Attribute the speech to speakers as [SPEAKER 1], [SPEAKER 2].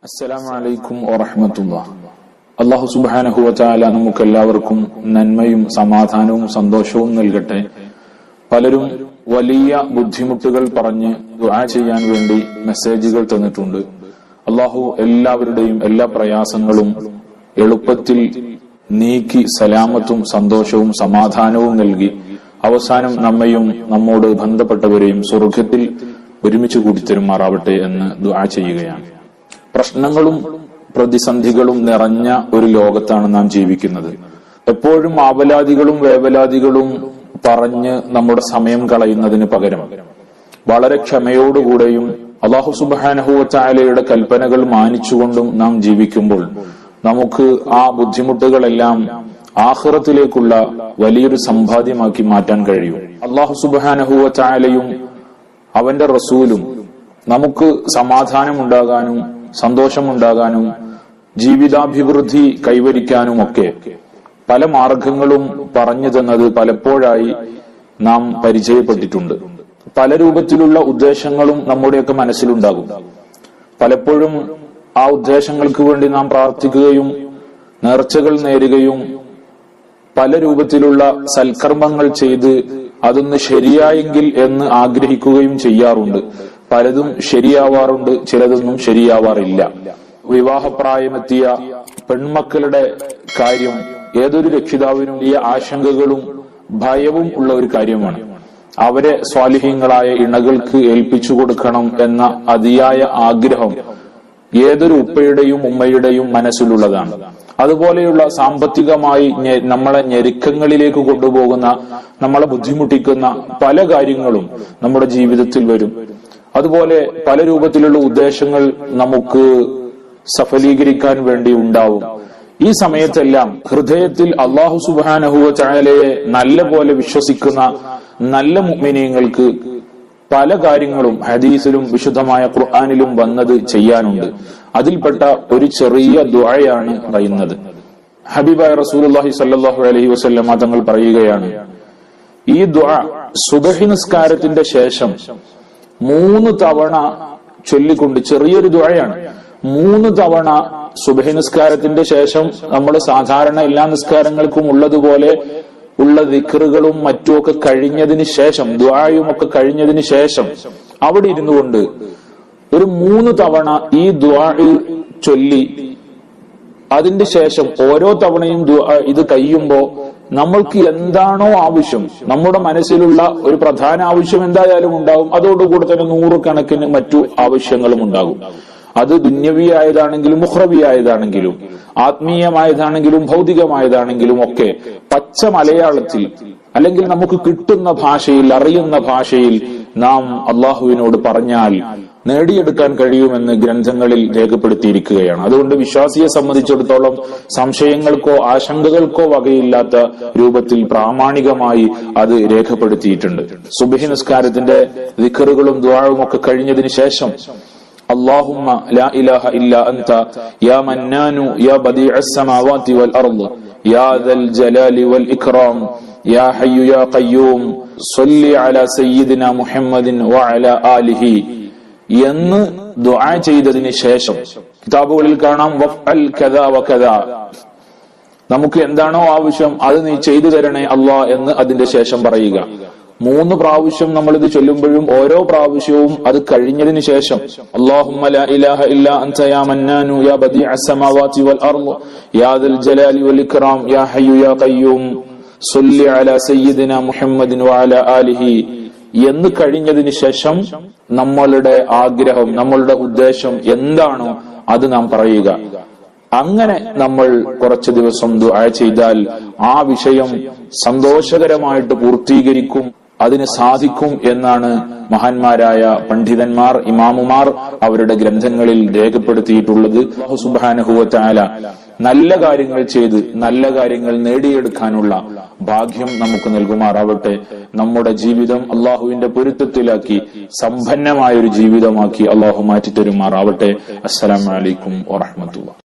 [SPEAKER 1] അസ്സലാമു അലൈക്കും വറഹ്മത്തുള്ള അള്ളാഹു സുബ്ഹാനഹു വതആല നമുക്ക് എല്ലാവർക്കും നന്മയും സമാധാനവും സന്തോഷവും നൽകട്ടെ പലരും വലിയ ബുദ്ധിമുട്ടുകൾ പറഞ്ഞ് ദുആ ചെയ്യാൻ വേണ്ടി മെസ്സേജുകൾ തന്നിട്ടുണ്ട് അള്ളാഹു എല്ലാവരുടെയും എല്ലാ പ്രയാസങ്ങളും എളുപ്പത്തിൽ നീക്കി സലാമത്തും സന്തോഷവും സമാധാനവും നൽകി അവസാനം നമ്മയും നമ്മോട് ബന്ധപ്പെട്ടവരെയും സ്വർഗത്തിൽ ഒരുമിച്ച് കൂടിത്തരുമാറാവട്ടെ എന്ന് ദുആ ചെയ്യുകയാണ് പ്രശ്നങ്ങളും പ്രതിസന്ധികളും നിറഞ്ഞ ഒരു ലോകത്താണ് നാം ജീവിക്കുന്നത് എപ്പോഴും ആവലാദികളും വേവലാദികളും പറഞ്ഞ് നമ്മുടെ സമയം കളയുന്നതിന് പകരം വളരെ ക്ഷമയോടുകൂടെയും അള്ളാഹു സുബാനഹുവച്ചായാലയുടെ കൽപ്പനകൾ മാനിച്ചുകൊണ്ടും നാം ജീവിക്കുമ്പോൾ നമുക്ക് ആ ബുദ്ധിമുട്ടുകളെല്ലാം ആഹ്റത്തിലേക്കുള്ള വലിയൊരു സമ്പാദ്യമാക്കി മാറ്റാൻ കഴിയും അള്ളാഹു സുബാനഹുവച്ചായാലയും അവന്റെ റസൂലും നമുക്ക് സമാധാനമുണ്ടാകാനും സന്തോഷമുണ്ടാകാനും ജീവിതാഭിവൃദ്ധി കൈവരിക്കാനും ഒക്കെ പല മാർഗങ്ങളും പറഞ്ഞു തന്നത് പലപ്പോഴായി നാം പരിചയപ്പെട്ടിട്ടുണ്ട് പല രൂപത്തിലുള്ള ഉദ്ദേശങ്ങളും നമ്മുടെയൊക്കെ മനസ്സിലുണ്ടാകും പലപ്പോഴും ആ ഉദ്ദേശങ്ങൾക്ക് വേണ്ടി നാം പ്രാർത്ഥിക്കുകയും നേർച്ചകൾ നേരുകയും പല രൂപത്തിലുള്ള സൽക്കർമ്മങ്ങൾ ചെയ്ത് അതൊന്ന് ശരിയായെങ്കിൽ എന്ന് ആഗ്രഹിക്കുകയും ചെയ്യാറുണ്ട് പലതും ശരിയാവാറുണ്ട് ചിലതൊന്നും ശരിയാവാറില്ല വിവാഹപ്രായമെത്തിയ പെൺമക്കളുടെ കാര്യം ഏതൊരു രക്ഷിതാവിനും ഈ ആശങ്കകളും ഭയവും ഉള്ള ഒരു കാര്യമാണ് അവരെ സ്വാലിഹ്യങ്ങളായ ഇണകൾക്ക് ഏൽപ്പിച്ചു കൊടുക്കണം എന്ന അതിയായ ആഗ്രഹം ഏതൊരു ഉപ്പയുടെയും ഉമ്മയുടെയും മനസ്സിലുള്ളതാണ് അതുപോലെയുള്ള സാമ്പത്തികമായി ഞെ- നമ്മളെ ഞെരുക്കങ്ങളിലേക്ക് കൊണ്ടുപോകുന്ന നമ്മളെ ബുദ്ധിമുട്ടിക്കുന്ന പല കാര്യങ്ങളും നമ്മുടെ ജീവിതത്തിൽ വരും അതുപോലെ പല രൂപത്തിലുള്ള ഉദ്ദേശങ്ങൾ നമുക്ക് സഫലീകരിക്കാൻ വേണ്ടി ഉണ്ടാവും ഈ സമയത്തെല്ലാം ഹൃദയത്തിൽ അള്ളാഹു സുബാനഹുവ ചായാലയെ നല്ല പോലെ വിശ്വസിക്കുന്ന നല്ല മുഅ്മിനീങ്ങൾക്ക് പല കാര്യങ്ങളും ഹദീസിലും വിശുദ്ധമായ ഖുർആാനിലും വന്നത് ചെയ്യാനുണ്ട് അതിൽപ്പെട്ട ഒരു ചെറിയ ദുആയാണ് പറയുന്നത് ഹബീബായ റസൂലുള്ളാഹി സ്വല്ലല്ലാഹു അലൈഹി വസല്ലമ തങ്ങൾ പറയുകയാണ് ഈ ദുആ സുബഹി നിസ്കാരത്തിന്റെ ശേഷം മൂന്ന് തവണ ചൊല്ലിക്കൊണ്ട് ചെറിയൊരു ദുആയാണ് മൂന്ന് തവണ സുബഹി നിസ്കാരത്തിന്റെ ശേഷം നമ്മൾ സാധാരണ എല്ലാ നിസ്കാരങ്ങൾക്കും ഉള്ളതുപോലെ ഉള്ള ദിക്റുകളും മറ്റുമൊക്കെ കഴിഞ്ഞതിന് ശേഷം ദ്വായും ഒക്കെ കഴിഞ്ഞതിന് ശേഷം അവിടെ ഇരുന്നു കൊണ്ട് ഒരു മൂന്ന് തവണ ഈ ദ്വാ ചൊല്ലി അതിന്റെ ശേഷം ഓരോ തവണയും ദുആ ഇത് കഴിയുമ്പോ നമ്മൾക്ക് എന്താണോ ആവശ്യം നമ്മുടെ മനസ്സിലുള്ള ഒരു പ്രധാന ആവശ്യം എന്തായാലും ഉണ്ടാവും അതോടുകൂടെ തന്നെ നൂറുകണക്കിന് മറ്റു ആവശ്യങ്ങളും ഉണ്ടാകും അത് ദുന്യവിയായതാണെങ്കിലും മുഹ്രവിയായതാണെങ്കിലും ആത്മീയമായതാണെങ്കിലും ഭൗതികമായതാണെങ്കിലും ഒക്കെ പച്ച മലയാളത്തിൽ അല്ലെങ്കിൽ നമുക്ക് കിട്ടുന്ന ഭാഷയിൽ അറിയുന്ന ഭാഷയിൽ നാം അള്ളാഹുവിനോട് പറഞ്ഞാൽ നേടിയെടുക്കാൻ കഴിയുമെന്ന് ഗ്രന്ഥങ്ങളിൽ രേഖപ്പെടുത്തിയിരിക്കുകയാണ് അതുകൊണ്ട് വിശ്വാസിയെ സംബന്ധിച്ചിടത്തോളം സംശയങ്ങൾക്കോ ആശങ്കകൾക്കോ വകയില്ലാത്ത രൂപത്തിൽ പ്രാമാണികമായി അത് രേഖപ്പെടുത്തിയിട്ടുണ്ട് സുബഹി നിസ്കാരത്തിന്റെ വിക്കറുകളും ദ്വാഴവും ഒക്കെ കഴിഞ്ഞതിന് ശേഷം اللهم لا إله إلا أنت يا منان يا بديع السماوات والأرض يا ذا الجلال والإكرام يا حي يا قيوم صل على سيدنا محمد وعلى آله എന്ന് ദുആ ചെയ്തതിന് ശേഷം കിതാബുകളിൽ കാണാം വഫ്അൽ കദാ വകദാ നമുക്ക് എന്താണോ ആവശ്യം അത് നീ ചെയ്തു തരണേ അല്ലാ എന്ന് അതിന്റെ ശേഷം പറയുക മൂന്ന് പ്രാവശ്യം നമ്മൾ ഇത് ചൊല്ലുമ്പോഴും ഓരോ പ്രാവശ്യവും അത് കഴിഞ്ഞതിന് ശേഷം അല്ലാഹുമ്മ ലാ ഇലാഹ ഇല്ലാ അൻത യാ മന്നാനു യാ ബദീഅ അസ്സമാവാതി വൽ അർള് യാ ദൽ ജലാലി വൽ ഇക്റാം യാ ഹയ്യു യാ ഖയ്യൂം സല്ലി അലാ സയ്യിദിന മുഹമ്മദിൻ വഅലാ ആലിഹി എന്ന് കഴിഞ്ഞതിന് ശേഷം നമ്മളുടെ ആഗ്രഹം നമ്മളുടെ ഉദ്ദേശം എന്താണോ അത് നാം പറയുക അങ്ങനെ നമ്മൾ കുറച്ചു ദിവസം ദുആ ചെയ്താൽ ആ വിഷയം സന്തോഷകരമായിട്ട് പൂർത്തീകരിക്കും അതിന് സാധിക്കും എന്നാണ് മഹാന്മാരായ പണ്ഡിതന്മാർ ഇമാമുമാർ അവരുടെ ഗ്രന്ഥങ്ങളിൽ രേഖപ്പെടുത്തിയിട്ടുള്ളത് അല്ലാഹു സുബ്ഹാനഹു വതആല നല്ല കാര്യങ്ങൾ ചെയ്ത് നല്ല കാര്യങ്ങൾ നേടിയെടുക്കാനുള്ള ഭാഗ്യം നമുക്ക് നൽകുമാറാവട്ടെ നമ്മുടെ ജീവിതം അള്ളാഹുവിന്റെ പൊരുത്തത്തിലാക്കി സമ്പന്നമായ ഒരു ജീവിതമാക്കി അള്ളാഹു മാറ്റിത്തരുമാറാവട്ടെ അസ്സലാമലൈക്കും വറഹമത്തുള്ള